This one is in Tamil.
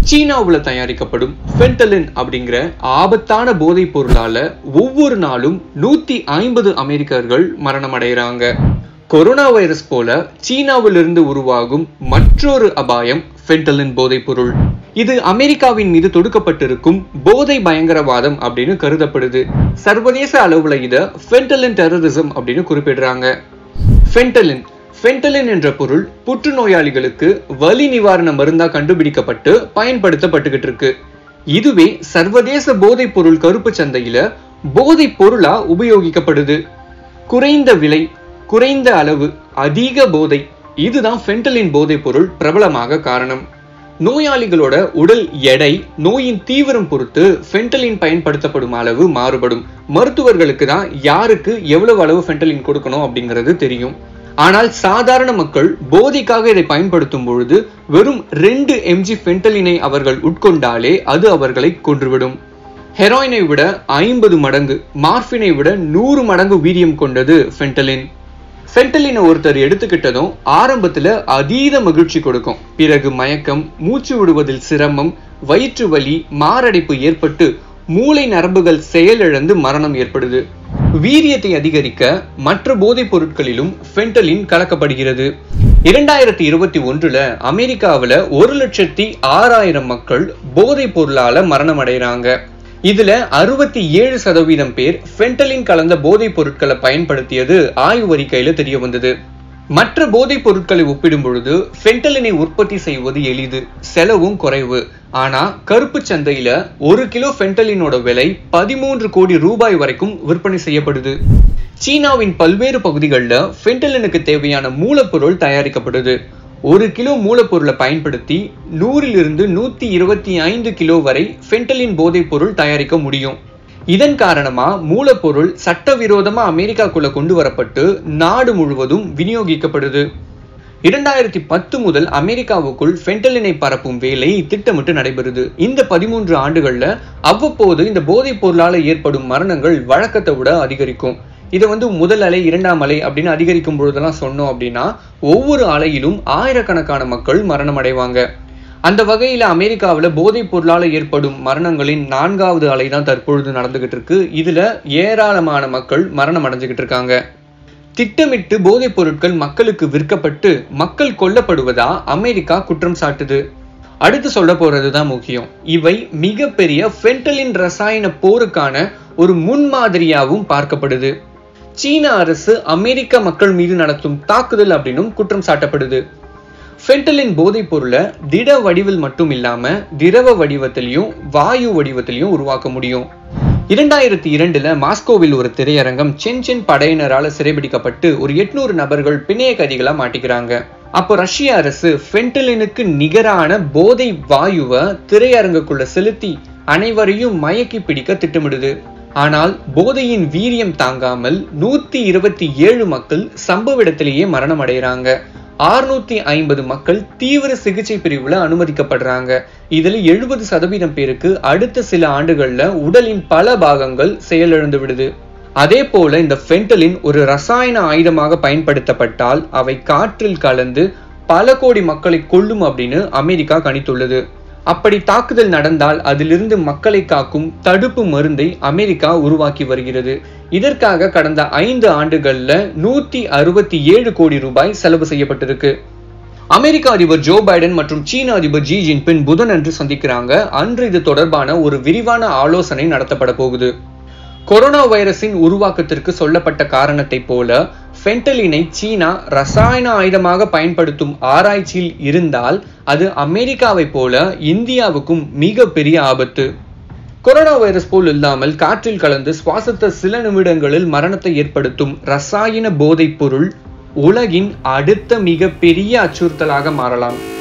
சீனாவுல தயாரிக்கப்படும் ஃபென்டலின் அப்படிங்கிற ஆபத்தான போதைப் பொருளால ஒவ்வொரு நாளும் நூத்தி ஐம்பது அமெரிக்கர்கள் மரணம் அடைகிறாங்க கொரோனா வைரஸ் போல சீனாவிலிருந்து உருவாகும் மற்றொரு அபாயம் ஃபென்டலின் போதைப் பொருள் இது அமெரிக்காவின் மீது தொடுக்கப்பட்டிருக்கும் போதை பயங்கரவாதம் அப்படின்னு கருதப்படுது சர்வதேச அளவுல இத ஃபென்டலின் டெரரிசம் அப்படின்னு குறிப்பிடுறாங்க ஃபென்டலின் ஃபென்டலின் என்ற பொருள் புற்றுநோயாளிகளுக்கு வலி நிவாரண மருந்தா கண்டுபிடிக்கப்பட்டு பயன்படுத்தப்பட்டுகிட்டு இருக்கு இதுவே சர்வதேச போதைப் பொருள் கருப்பு சந்தையில போதைப் பொருளா உபயோகிக்கப்படுது குறைந்த விலை குறைந்த அளவு அதிக போதை இதுதான் ஃபென்டலின் போதைப் பொருள் பிரபலமாக காரணம் நோயாளிகளோட உடல் எடை நோயின் தீவிரம் பொறுத்து ஃபென்டலின் பயன்படுத்தப்படும் அளவு மாறுபடும் மருத்துவர்களுக்கு தான் யாருக்கு எவ்வளவு அளவு ஃபென்டலின் கொடுக்கணும் அப்படிங்கிறது தெரியும் ஆனால் சாதாரண மக்கள் போதைக்காக இதை பயன்படுத்தும் பொழுது வெறும் ரெண்டு எம்ஜி ஃபென்டலினை அவர்கள் உட்கொண்டாலே அது அவர்களை கொன்றுவிடும் ஹெராயினை விட ஐம்பது மடங்கு மார்பினை விட நூறு மடங்கு வீரியம் கொண்டது ஃபென்டலின் ஃபென்டலினை ஒருத்தர் எடுத்துக்கிட்டதும் ஆரம்பத்துல அதீத மகிழ்ச்சி கொடுக்கும் பிறகு மயக்கம் மூச்சு விடுவதில் சிரமம் வயிற்று வலி மாரடைப்பு ஏற்பட்டு மூளை நரம்புகள் செயலிழந்து மரணம் ஏற்படுது வீரியத்தை அதிகரிக்க மற்ற போதைப் பொருட்களிலும் ஃபென்டலின் கலக்கப்படுகிறது இரண்டாயிரத்தி இருபத்தி ஒன்றுல அமெரிக்காவுல ஒரு லட்சத்தி ஆறாயிரம் மக்கள் போதைப் பொருளால மரணம் அடைகிறாங்க இதுல அறுபத்தி ஏழு சதவீதம் பேர் ஃபென்டலின் கலந்த போதைப் பொருட்களை பயன்படுத்தியது ஆய்வறிக்கையில தெரிய வந்தது மற்ற போதைப் பொருட்களை ஒப்பிடும் பொழுது ஃபென்டலினை உற்பத்தி செய்வது எளிது செலவும் குறைவு ஆனா கருப்பு சந்தையில ஒரு கிலோ ஃபென்டலினோட விலை பதிமூன்று கோடி ரூபாய் வரைக்கும் விற்பனை செய்யப்படுது சீனாவின் பல்வேறு பகுதிகளில் ஃபென்டலினுக்கு தேவையான மூலப்பொருள் தயாரிக்கப்படுது ஒரு கிலோ மூலப்பொருளை பயன்படுத்தி நூறிலிருந்து நூத்தி இருபத்தி ஐந்து கிலோ வரை ஃபென்டலின் போதைப் பொருள் தயாரிக்க முடியும் இதன் காரணமா மூலப்பொருள் சட்டவிரோதமா அமெரிக்காக்குள்ள கொண்டு வரப்பட்டு நாடு முழுவதும் விநியோகிக்கப்படுது இரண்டாயிரத்தி பத்து முதல் அமெரிக்காவுக்குள் ஃபென்டலினை பரப்பும் வேலை திட்டமிட்டு நடைபெறுது இந்த பதிமூன்று ஆண்டுகள்ல அவ்வப்போது இந்த போதைப் பொருளால ஏற்படும் மரணங்கள் வழக்கத்தை விட அதிகரிக்கும் இதை வந்து முதல் அலை இரண்டாம் அலை அப்படின்னு அதிகரிக்கும் பொழுதெல்லாம் சொன்னோம் அப்படின்னா ஒவ்வொரு அலையிலும் ஆயிரக்கணக்கான மக்கள் மரணம் அடைவாங்க அந்த வகையில அமெரிக்காவில் போதைப் பொருளால ஏற்படும் மரணங்களின் நான்காவது அலை தான் தற்பொழுது நடந்துகிட்டு இருக்கு இதுல ஏராளமான மக்கள் மரணம் அடைஞ்சுகிட்டு இருக்காங்க திட்டமிட்டு போதைப் பொருட்கள் மக்களுக்கு விற்கப்பட்டு மக்கள் கொல்லப்படுவதா அமெரிக்கா குற்றம் சாட்டுது அடுத்து சொல்ல போறதுதான் முக்கியம் இவை மிகப்பெரிய ஃபென்டலின் ரசாயன போருக்கான ஒரு முன்மாதிரியாகவும் பார்க்கப்படுது சீன அரசு அமெரிக்க மக்கள் மீது நடத்தும் தாக்குதல் அப்படின்னும் குற்றம் சாட்டப்படுது ஃபென்டலின் போதைப் பொருளை திட வடிவில் மட்டும் இல்லாம திரவ வடிவத்திலையும் வாயு வடிவத்திலையும் உருவாக்க முடியும் இரண்டாயிரத்தி இரண்டுல மாஸ்கோவில் ஒரு திரையரங்கம் சென்சென் படையினரால சிறைபிடிக்கப்பட்டு ஒரு எட்நூறு நபர்கள் பிணைய கைதிகளா மாட்டிக்கிறாங்க அப்போ ரஷ்ய அரசு ஃபென்டலினுக்கு நிகரான போதை வாயுவை திரையரங்குக்குள்ள செலுத்தி அனைவரையும் மயக்கி பிடிக்க திட்டமிடுது ஆனால் போதையின் வீரியம் தாங்காமல் நூத்தி இருபத்தி ஏழு மக்கள் சம்பவ இடத்திலேயே மரணம் அடைகிறாங்க ஆறுநூத்தி ஐம்பது மக்கள் தீவிர சிகிச்சை பிரிவுல அனுமதிக்கப்படுறாங்க இதுல எழுபது சதவீதம் பேருக்கு அடுத்த சில ஆண்டுகள்ல உடலின் பல பாகங்கள் செயலிழந்து விடுது அதே போல இந்த ஃபென்டலின் ஒரு ரசாயன ஆயுதமாக பயன்படுத்தப்பட்டால் அவை காற்றில் கலந்து பல கோடி மக்களை கொல்லும் அப்படின்னு அமெரிக்கா கணித்துள்ளது அப்படி தாக்குதல் நடந்தால் அதிலிருந்து மக்களை காக்கும் தடுப்பு மருந்தை அமெரிக்கா உருவாக்கி வருகிறது இதற்காக கடந்த ஐந்து ஆண்டுகள்ல நூத்தி அறுபத்தி ஏழு கோடி ரூபாய் செலவு செய்யப்பட்டிருக்கு அமெரிக்க அதிபர் ஜோ பைடன் மற்றும் சீன அதிபர் ஜி ஜின்பின் புதனன்று சந்திக்கிறாங்க அன்று இது தொடர்பான ஒரு விரிவான ஆலோசனை நடத்தப்பட போகுது கொரோனா வைரஸின் உருவாக்கத்திற்கு சொல்லப்பட்ட காரணத்தை போல ஃபென்டலினை சீனா ரசாயன ஆயுதமாக பயன்படுத்தும் ஆராய்ச்சியில் இருந்தால் அது அமெரிக்காவை போல இந்தியாவுக்கும் மிக பெரிய ஆபத்து கொரோனா வைரஸ் போல் இல்லாமல் காற்றில் கலந்து சுவாசத்த சில நிமிடங்களில் மரணத்தை ஏற்படுத்தும் ரசாயன போதைப் பொருள் உலகின் அடுத்த மிகப்பெரிய அச்சுறுத்தலாக மாறலாம்